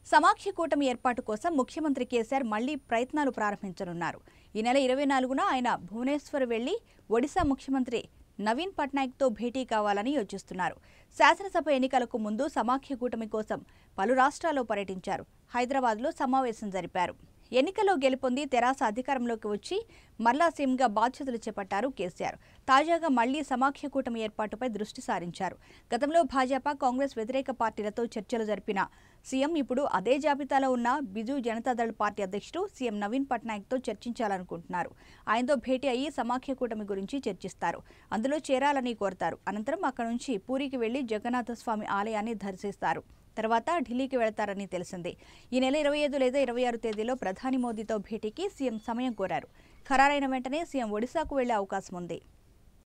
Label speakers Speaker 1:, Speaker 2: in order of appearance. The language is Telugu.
Speaker 1: సమాఖ్య కూటమి ఏర్పాటు కోసం ముఖ్యమంత్రి కేసీఆర్ మళ్లీ ప్రయత్నాలు ప్రారంభించనున్నారు ఈ నెల ఇరవై నాలుగున ఆయన భువనేశ్వర్ వెళ్లి ఒడిశా ముఖ్యమంత్రి నవీన్ పట్నాయక్తో భేటీ కావాలని యోచిస్తున్నారు శాసనసభ ఎన్నికలకు ముందు సమాఖ్య కూటమి కోసం పలు రాష్ట్రాల్లో పర్యటించారు హైదరాబాద్లో సమావేశం జరిపారు ఎన్నికల్లో గెలుపొంది తెరాస అధికారంలోకి వచ్చి మరలా సీఎంగా బాధ్యతలు చేపట్టారు కేసీఆర్ తాజాగా మళ్లీ సమాఖ్య కూటమి ఏర్పాటుపై దృష్టి సారించారు గతంలో భాజపా కాంగ్రెస్ వ్యతిరేక పార్టీలతో చర్చలు జరిపిన సీఎం ఇప్పుడు అదే జాబితాలో ఉన్న బిజు జనతాదళ్ పార్టీ అధ్యక్షుడు సీఎం నవీన్ పట్నాయక్తో చర్చించాలనుకుంటున్నారు ఆయనతో భేటీ అయ్యి సమాఖ్య కూటమి గురించి చర్చిస్తారు అందులో చేరాలని కోరతారు అనంతరం అక్కడి నుంచి పూరికి వెళ్లి జగన్నాథ స్వామి ఆలయాన్ని దర్శిస్తారు తర్వాత ఢిల్లీకి వెళతారని తెలిసింది ఈ నెల ఇరవై ఐదు లేదా ఇరవై ఆరు తేదీలో ప్రధాని మోదీతో భేటీకి సీఎం సమయం కోరారు ఖరారైన వెంటనే సీఎం ఒడిశాకు వెళ్లే అవకాశం ఉంది